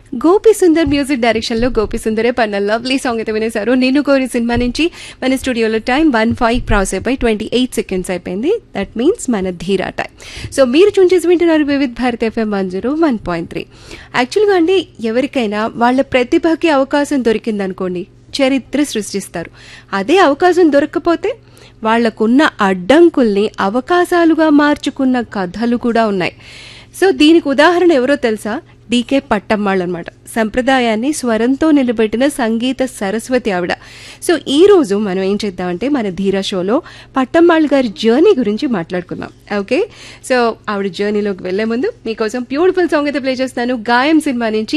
Gopi Sundar music direction లో గోపి సుందరే పన్న lovely song అయితే వినేశారు నేను కోరి సినిమా నుంచి మన స్టూడియోలో టైం వన్ ఫైవ్ క్రాస్ అయిపోయి ట్వంటీ ఎయిట్ సెకండ్స్ అయిపోయింది దట్ మీన్స్ మన ధీరా టైం సో మీరు చూన్ చేసి వింటున్నారు Vividh Bharat FM one zero one point three యాక్చువల్గా అండి ఎవరికైనా వాళ్ళ ప్రతిభకి అవకాశం దొరికిందనుకోండి చరిత్ర సృష్టిస్తారు అదే అవకాశం దొరకకపోతే వాళ్లకున్న అడ్డంకుల్ని అవకాశాలుగా మార్చుకున్న కథలు కూడా ఉన్నాయి సో దీనికి ఉదాహరణ ఎవరో తెలుసా డీకే పట్టమ్మాళ్ళు అనమాట సంప్రదాయాన్ని స్వరంతో నిలబెట్టిన సంగీత సరస్వతి ఆవిడ సో ఈ రోజు మనం ఏం చేద్దామంటే మన ధీరా షోలో పట్టమ్మాళ్ళు గారి జర్నీ గురించి మాట్లాడుకుందాం ఓకే సో ఆవిడ జర్నీలోకి వెళ్లే ముందు మీకోసం బ్యూటిఫుల్ సాంగ్ అయితే ప్లే చేస్తాను గాయం సినిమా నుంచి